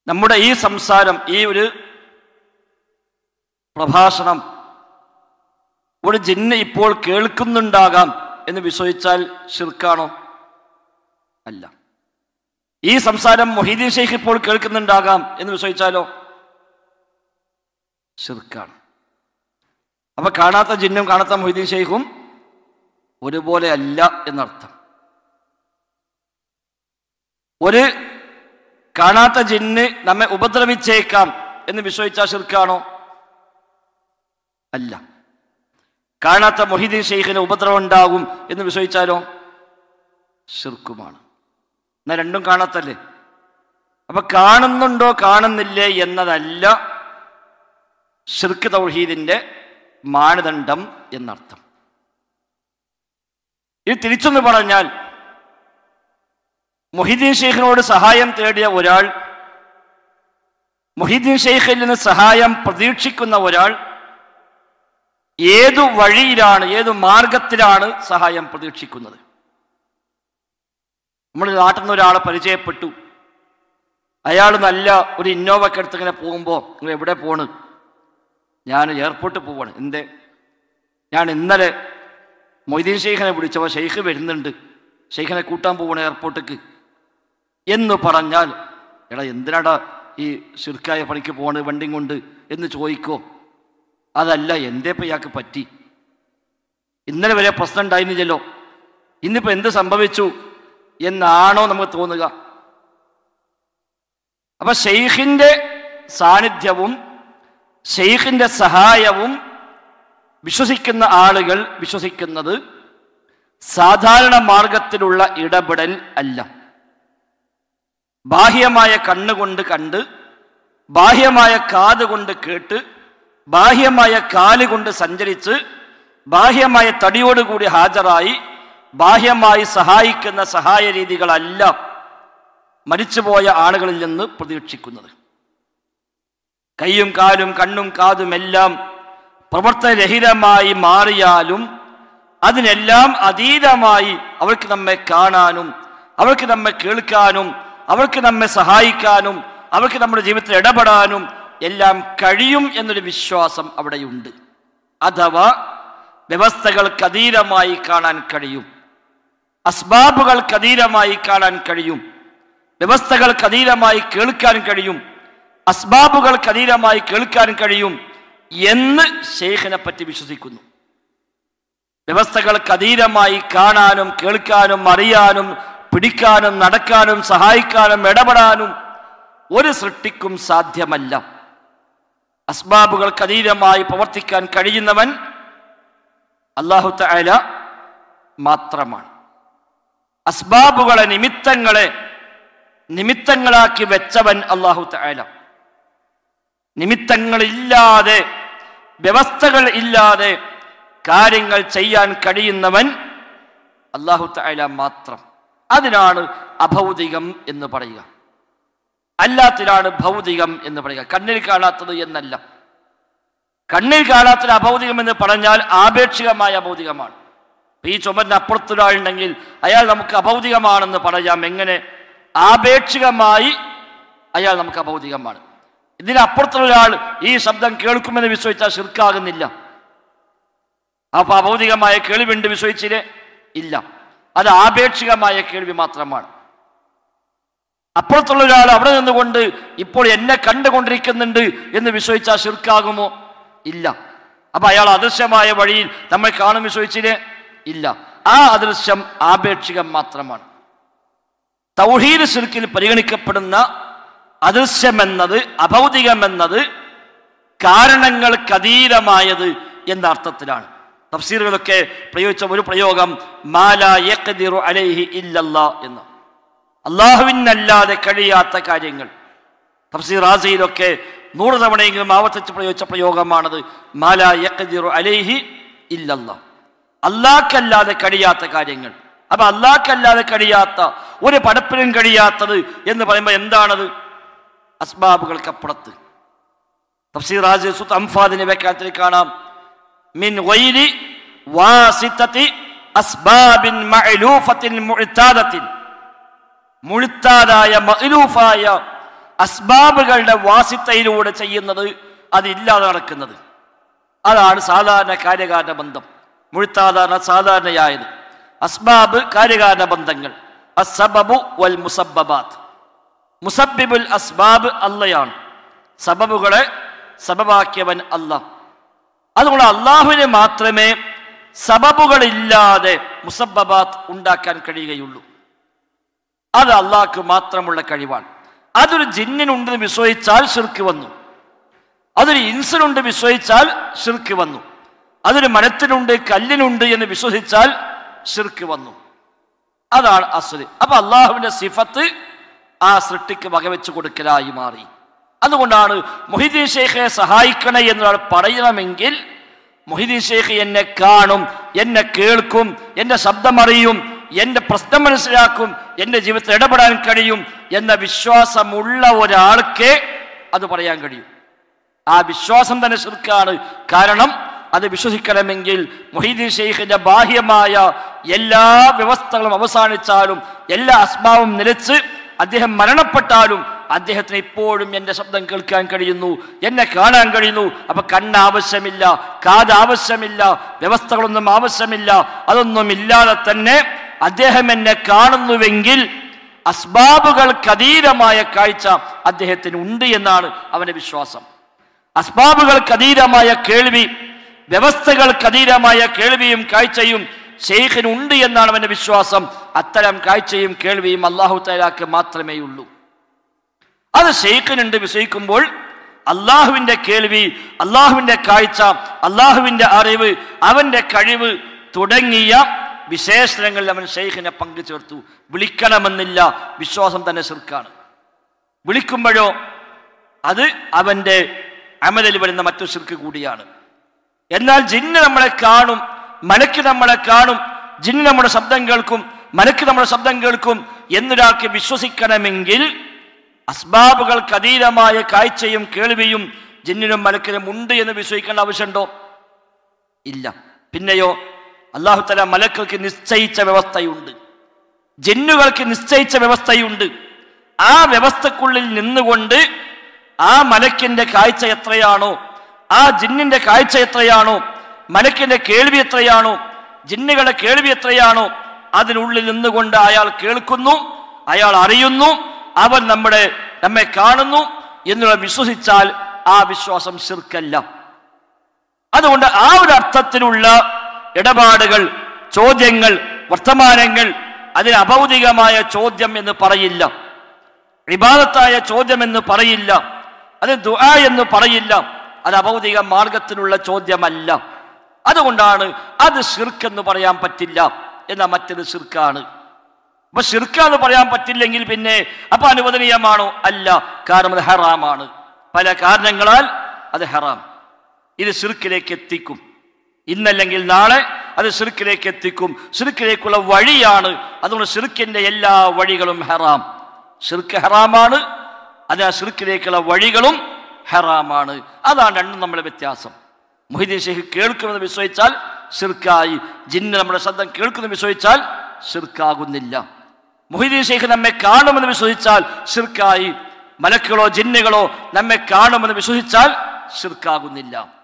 നമ്മുടെ ഈ സംസാരം ഈ ഒരു പ്രഭാഷണം ഒരു ജിന്ന് ഇപ്പോൾ കേൾക്കുന്നുണ്ടാകാം എന്ന് വിശ്വസിച്ചാൽ ഷിർക്കാണോ അല്ല ഈ സംസാരം മൊഹീദ്ദീൻ ഷെയ്ഖ് ഇപ്പോൾ കേൾക്കുന്നുണ്ടാകാം എന്ന് വിശ്വസിച്ചാലോ ഷിർക്കാണ് അപ്പൊ കാണാത്ത ജിന്നും കാണാത്ത മൊഹീദ്ദീൻ ഷെയ്ഖും ഒരുപോലെ അല്ല എന്നർത്ഥം ഒരു കാണാത്ത ജിന്ന് നമ്മെ ഉപദ്രവിച്ചേക്കാം എന്ന് വിശ്വസിച്ചാൽ ഷിർക്കാണോ അല്ല കാണാത്ത മൊഹീദ്ദീൻ ഷെയ്ഖിന് ഉപദ്രവം ഉണ്ടാകും എന്ന് വിശ്വസിച്ചാലോ ഷിർക്കുമാണ് എന്നാൽ രണ്ടും കാണാത്തല്ലേ അപ്പൊ കാണുന്നുണ്ടോ കാണുന്നില്ലേ എന്നതല്ല ഷിർക്ക് തൗഹീദിന്റെ മാനദണ്ഡം എന്നർത്ഥം ഇത് തിരിച്ചൊന്ന് പറഞ്ഞാൽ മൊഹീദ്ദീൻ ഷെയ്ഖിനോട് സഹായം തേടിയ ഒരാൾ മൊഹീദ്ദീൻ ഷെയ്ഖിൽ നിന്ന് സഹായം പ്രതീക്ഷിക്കുന്ന ഒരാൾ ഏതു വഴിയിലാണ് ഏതു മാർഗത്തിലാണ് സഹായം പ്രതീക്ഷിക്കുന്നത് നമ്മൾ നാട്ടിൽ നിന്ന് ഒരാളെ പരിചയപ്പെട്ടു അയാൾ നല്ല ഒരു ഇന്നോവൊക്കെ എടുത്ത് ഇങ്ങനെ പോകുമ്പോൾ നിങ്ങൾ എവിടെ പോണ് ഞാൻ എയർപോർട്ടിൽ പോവാണ് എന്തേ ഞാൻ ഇന്നലെ മൊയ്തീൻ ഷെയ്ഖിനെ വിളിച്ചപ്പോൾ ഷെയ്ഖ് വരുന്നുണ്ട് ഷെയ്ഖിനെ കൂട്ടാൻ പോവാണ് എയർപോർട്ടിക്ക് എന്ന് പറഞ്ഞാൽ എടാ എന്തിനാടാ ഈ ഷിർക്കായ പണിക്ക് പോണ് വണ്ടിയും കൊണ്ട് എന്ന് ചോദിക്കോ അതല്ല എന്തേ ഇപ്പം ഇയാൾക്ക് പറ്റി ഇന്നലെ വരെ പ്രശ്നം ഉണ്ടായിരുന്നില്ലല്ലോ ഇന്നിപ്പോൾ എന്ത് സംഭവിച്ചു എന്നാണോ നമുക്ക് തോന്നുക അപ്പൊ ഷെയ്ഖിന്റെ സാന്നിധ്യവും ഷെയ്ഖിന്റെ സഹായവും വിശ്വസിക്കുന്ന ആളുകൾ വിശ്വസിക്കുന്നത് സാധാരണ മാർഗത്തിലുള്ള ഇടപെടൽ അല്ല ബാഹ്യമായ കണ്ണുകൊണ്ട് കണ്ട് ബാഹ്യമായ കാത് കൊണ്ട് കേട്ട് ബാഹ്യമായ കാല് കൊണ്ട് സഞ്ചരിച്ച് ബാഹ്യമായ തടിയോടുകൂടി ഹാജരായി ബാഹ്യമായി സഹായിക്കുന്ന സഹായ രീതികളല്ല മരിച്ചുപോയ ആളുകളിൽ നിന്ന് പ്രതീക്ഷിക്കുന്നത് കൈയും കാലും കണ്ണും കാതും എല്ലാം പ്രവർത്തനരഹിതമായി മാറിയാലും അതിനെല്ലാം അതീതമായി അവർക്ക് നമ്മെ കാണാനും അവർക്ക് നമ്മെ കേൾക്കാനും അവർക്ക് നമ്മെ സഹായിക്കാനും അവർക്ക് നമ്മുടെ ജീവിതത്തിൽ ഇടപെടാനും എല്ലാം കഴിയും എന്നൊരു വിശ്വാസം അവിടെയുണ്ട് അഥവാ വ്യവസ്ഥകൾക്ക് അതീതമായി കാണാൻ കഴിയും അസ്ബാബുകൾക്ക് അതീതമായി കാണാൻ കഴിയും വ്യവസ്ഥകൾക്ക് അതീതമായി കേൾക്കാൻ കഴിയും അസ്ബാബുകൾക്ക് അതീതമായി കേൾക്കാൻ കഴിയും എന്ന് ഷെയ്ഖിനെ പറ്റി വിശ്വസിക്കുന്നു വ്യവസ്ഥകൾക്ക് അതീതമായി കാണാനും കേൾക്കാനും അറിയാനും പിടിക്കാനും നടക്കാനും സഹായിക്കാനും ഇടപെടാനും ഒരു സൃഷ്ടിക്കും സാധ്യമല്ല അസ്ബാബുകൾക്ക് അതീതമായി പ്രവർത്തിക്കാൻ കഴിയുന്നവൻ അള്ളാഹു തആല മാത്രമാണ് അസ്ബാബുകളെ നിമിത്തങ്ങളെ നിമിത്തങ്ങളാക്കി വെച്ചവൻ അള്ളാഹു തആല നിമിത്തങ്ങളില്ലാതെ വ്യവസ്ഥകൾ ഇല്ലാതെ കാര്യങ്ങൾ ചെയ്യാൻ കഴിയുന്നവൻ അള്ളാഹു തആല മാത്രം അതിനാണ് അഭൗതികം എന്ന് പറയുക അല്ലാത്തിനാണ് ഭൗതികം എന്ന് പറയുക കണ്ണിൽ കാണാത്തത് എന്നല്ല കണ്ണിൽ കാണാത്തൊരു അഭൗതികം എന്ന് പറഞ്ഞാൽ ആപേക്ഷികമായ അഭൗതികമാണ് ഈ ചുമരിന് അപ്പുറത്തൊരാളുണ്ടെങ്കിൽ അയാൾ നമുക്ക് അഭൗതികമാണെന്ന് പറയാം എങ്ങനെ ആപേക്ഷികമായി അയാൾ നമുക്ക് അഭൗതികമാണ് ഇതിനപ്പുറത്തുള്ള ഒരാൾ ഈ ശബ്ദം കേൾക്കുമെന്ന് വിശ്വസിച്ചാൽ ശിർക്കാകുന്നില്ല അപ്പൊ അഭൗതികമായ കേൾവിണ്ട് വിശ്വസിച്ചില്ലേ ഇല്ല അത് ആപേക്ഷികമായ കേൾവി മാത്രമാണ് അപ്പുറത്തുള്ള ഒരാൾ അവിടെ നിന്നുകൊണ്ട് ഇപ്പോൾ എന്നെ കണ്ടുകൊണ്ടിരിക്കുന്നുണ്ട് എന്ന് വിശ്വസിച്ചാൽ ശിർക്കാകുമോ ഇല്ല അപ്പൊ അയാൾ അദൃശ്യമായ വഴിയിൽ നമ്മൾ കാണും വിശ്വസിച്ചില്ലേ ഇല്ല ആ അദൃശ്യം ആപേക്ഷികം മാത്രമാണ് തൗഹീദ് ശിർക്കിൽ പരിഗണിക്കപ്പെടുന്ന അദൃശ്യമെന്നത് അഭൗതികമെന്നത് കാരണങ്ങൾക്കതീതമായത് എന്ന അർത്ഥത്തിലാണ് തഫ്സീറുകളൊക്കെ പ്രയോഗിച്ച ഒരു പ്രയോഗം മാല യഖ്ദിറു അലൈഹി ഇല്ലല്ലാ എന്ന് അള്ളാഹുവിനല്ലാതെ കഴിയാത്ത കാര്യങ്ങൾ തഫ്സീർ റാസയിലൊക്കെ നൂറ് തവണയെങ്കിലും ആവർത്തിച്ച് പ്രയോഗിച്ച പ്രയോഗമാണത് മാല യഖ്ദിറു അലൈഹി ഇല്ലല്ലാ അള്ളാഹ്ക്കല്ലാതെ കഴിയാത്ത കാര്യങ്ങൾ അപ്പൊ അള്ളാഹ്ക്കല്ലാതെ കഴിയാത്ത ഒരു പടപ്പിനും കഴിയാത്തത് എന്ന് പറയുമ്പോൾ എന്താണത് അസ്ബാബുകൾക്കപ്പുറത്ത് തഫ്സീർ റാസി സുത്ത് അംഫാദിനെ വ്യാഖ്യാനത്തിൽ കാണാം മിൻ ഗൈരി വാസിത്തതി അസ്ബാബിൻ മഅലൂഫത്തിൻ മുഅ്താദത്തിൻ മുഴുത്താതായ മഅലൂഫായ അസ്ബാബുകളുടെ വാസിത്തയിലൂടെ ചെയ്യുന്നത് അതില്ലാതെ നടക്കുന്നത് അതാണ് സാധാരണ കാര്യകാരണ ബന്ധം മുഴുത്താധാരണ സാധാരണയായത് അസ്ബാബ് കാര്യകാരണ ബന്ധങ്ങൾ അസബബു വൽ മുസബബാത്ത് മുസബിബുൽ അസ്ബാബ് അല്ലയാണ് സബബുകളെ സബബാക്കിയവൻ അല്ല അതുകൊണ്ട് അള്ളാഹുവിന് മാത്രമേ സബബുകളില്ലാതെ മുസബബാത്ത് ഉണ്ടാക്കാൻ കഴിയുകയുള്ളൂ അത് അള്ളാഹ്ക്ക് മാത്രമുള്ള കഴിവാണ് അതൊരു ജിന്നിനുണ്ടെന്ന് വിശ്വസിച്ചാൽ ഷിർക്ക് വന്നു അതൊരു ഇൻസിനുണ്ട് വിശ്വസിച്ചാൽ ഷിർക്ക് വന്നു അതൊരു മരത്തിനുണ്ട് കല്ലിനുണ്ട് എന്ന് വിശ്വസിച്ചാൽ ഷിർക്ക് വന്നു അതാണ് അസുര് അപ്പൊ അള്ളാഹുവിന്റെ സിഫത്ത് ആ സൃഷ്ടിക്ക് വകവെച്ച് കൊടുക്കലായി മാറി അതുകൊണ്ടാണ് മൊഹിദ്ദീൻ ഷെയ്ഖെ സഹായിക്കണേ എന്നൊരാൾ പറയണമെങ്കിൽ മൊഹിദ്ദീൻ ഷെയ്ഖ് എന്നെ കാണും എന്നെ കേൾക്കും എൻ്റെ ശബ്ദമറിയും എൻ്റെ പ്രശ്നം മനസ്സിലാക്കും എൻ്റെ ജീവിതത്തിൽ ഇടപെടാൻ കഴിയും എന്ന വിശ്വാസമുള്ള ഒരാൾക്ക് അത് പറയാൻ കഴിയും ആ വിശ്വാസം തന്നെ ശിർക്കാണ് കാരണം അത് വിശ്വസിക്കണമെങ്കിൽ മൊഹീദ്ദീൻ ഷെയ്ഖിന്റെ ബാഹ്യമായ എല്ലാ വ്യവസ്ഥകളും അവസാനിച്ചാലും എല്ലാ അസ്മാവും നിലച്ച് അദ്ദേഹം മരണപ്പെട്ടാലും അദ്ദേഹത്തിന് ഇപ്പോഴും എൻ്റെ ശബ്ദം കേൾക്കാൻ കഴിയുന്നു എന്നെ കാണാൻ കഴിയുന്നു അപ്പൊ കണ്ണ് ആവശ്യമില്ല കാത് ആവശ്യമില്ല വ്യവസ്ഥകളൊന്നും ആവശ്യമില്ല അതൊന്നും ഇല്ലാതെ തന്നെ അദ്ദേഹം എന്നെ കാണുന്നുവെങ്കിൽ അസ്ബാബുകൾക്കതീതമായ കാഴ്ച അദ്ദേഹത്തിന് ഉണ്ട് എന്നാണ് അവന്റെ വിശ്വാസം അസ്ബാബുകൾക്കതീതമായ കേൾവി വ്യവസ്ഥകൾക്കതീതമായ കേൾവിയും കാഴ്ചയും ഷെയ്ഖിനുണ്ട് എന്നാണ് അവന്റെ വിശ്വാസം അത്തരം കാഴ്ചയും കേൾവിയും അള്ളാഹു തലാക്ക് മാത്രമേ ഉള്ളൂ അത് ഷെയ്ഖിനുണ്ട് വിശ്വസിക്കുമ്പോൾ അള്ളാഹുവിന്റെ കേൾവി അള്ളാഹുവിന്റെ കാഴ്ച അള്ളാഹുവിന്റെ അറിവ് അവന്റെ കഴിവ് തുടങ്ങിയ വിശേഷണങ്ങളിൽ അവൻ ഷെയ്ഖിനെ പങ്കുചേർത്തു വിളിക്കണമെന്നില്ല വിശ്വാസം തന്നെ ശിർക്കാണ് വിളിക്കുമ്പോഴോ അത് അവന്റെ അമലിൽ വരുന്ന മറ്റൊരു ശിർക്ക് കൂടിയാണ് എന്നാൽ ജിന്ന് നമ്മളെ കാണും മലക്ക് നമ്മളെ കാണും ജിന്ന് നമ്മുടെ ശബ്ദം കേൾക്കും മലക്ക് നമ്മുടെ ശബ്ദം കേൾക്കും എന്നൊരാൾക്ക് വിശ്വസിക്കണമെങ്കിൽ അസ്ബാബുകൾക്ക് അതീതമായ കാഴ്ചയും കേൾവിയും ജിന്നിനും മലക്കിനും ഉണ്ട് എന്ന് വിശ്വസിക്കേണ്ട ആവശ്യമുണ്ടോ ഇല്ല പിന്നെയോ അള്ളാഹു തല മലക്കൾക്ക് നിശ്ചയിച്ച വ്യവസ്ഥയുണ്ട് ജിന്നുകൾക്ക് നിശ്ചയിച്ച വ്യവസ്ഥയുണ്ട് ആ വ്യവസ്ഥക്കുള്ളിൽ നിന്നുകൊണ്ട് ആ മലക്കിന്റെ കാഴ്ച എത്രയാണോ ആ ജിന്നിന്റെ കാഴ്ച എത്രയാണോ മലക്കിന്റെ കേൾവി എത്രയാണോ ജിന്നുകളുടെ കേൾവി എത്രയാണോ അതിനുള്ളിൽ നിന്നുകൊണ്ട് അയാൾ കേൾക്കുന്നു അയാൾ അറിയുന്നു അവൻ നമ്മുടെ നമ്മെ കാണുന്നു എന്നുള്ള വിശ്വസിച്ചാൽ ആ വിശ്വാസം ശിർക്കല്ല അതുകൊണ്ട് ആ ഒരു അർത്ഥത്തിലുള്ള ഇടപാടുകൾ ചോദ്യങ്ങൾ വർത്തമാനങ്ങൾ അതിന് അഭൗതികമായ ചോദ്യം എന്ന് പറയില്ല വിവാദത്തായ ചോദ്യം എന്ന് പറയില്ല അത് ദുആ എന്ന് പറയില്ല അത് അഭൗതിക മാർഗത്തിലുള്ള ചോദ്യമല്ല അതുകൊണ്ടാണ് അത് ഷിർക്ക് എന്ന് പറയാൻ പറ്റില്ല എന്ന മറ്റത് ഷിർക്കാണ് അപ്പൊ ഷിർക്ക് എന്ന് പറയാൻ പറ്റില്ലെങ്കിൽ പിന്നെ അപ്പൊ അനുവദനീയമാണോ അല്ല കാരണം അത് ഹറാമാണ് പല കാരണങ്ങളാൽ അത് ഹറാം ഇത് ഷിർക്കിലേക്ക് എത്തിക്കും ഇന്നല്ലെങ്കിൽ നാളെ അത് ഷിർക്കിലേക്ക് എത്തിക്കും ഷിർക്കിലേക്കുള്ള വഴിയാണ് അതുകൊണ്ട് ഷിർക്കിന്റെ എല്ലാ വഴികളും ഹറാം ഷിർക്ക് ഹറാമാണ് അത് ആ ഷിർക്കിലേക്കുള്ള വഴികളും ഹറാമാണ് അതാണ് രണ്ടും നമ്മുടെ വ്യത്യാസം മൊഹിദ്ദീൻ ഷെയ്ഖ് കേൾക്കുമെന്ന് വിശ്വസിച്ചാൽ ഷിർക്കായി ജിന്ന് നമ്മുടെ ശബ്ദം കേൾക്കുമെന്ന് വിശ്വസിച്ചാൽ ഷിർക്കാകുന്നില്ല മൊഹിദ്ദീൻ ഷെയ്ഖ് നമ്മെ കാണുമെന്ന് വിശ്വസിച്ചാൽ ഷിർക്കായി മലക്കുകളോ ജിന്നുകളോ നമ്മെ കാണുമെന്ന് വിശ്വസിച്ചാൽ ഷിർക്കാകുന്നില്ല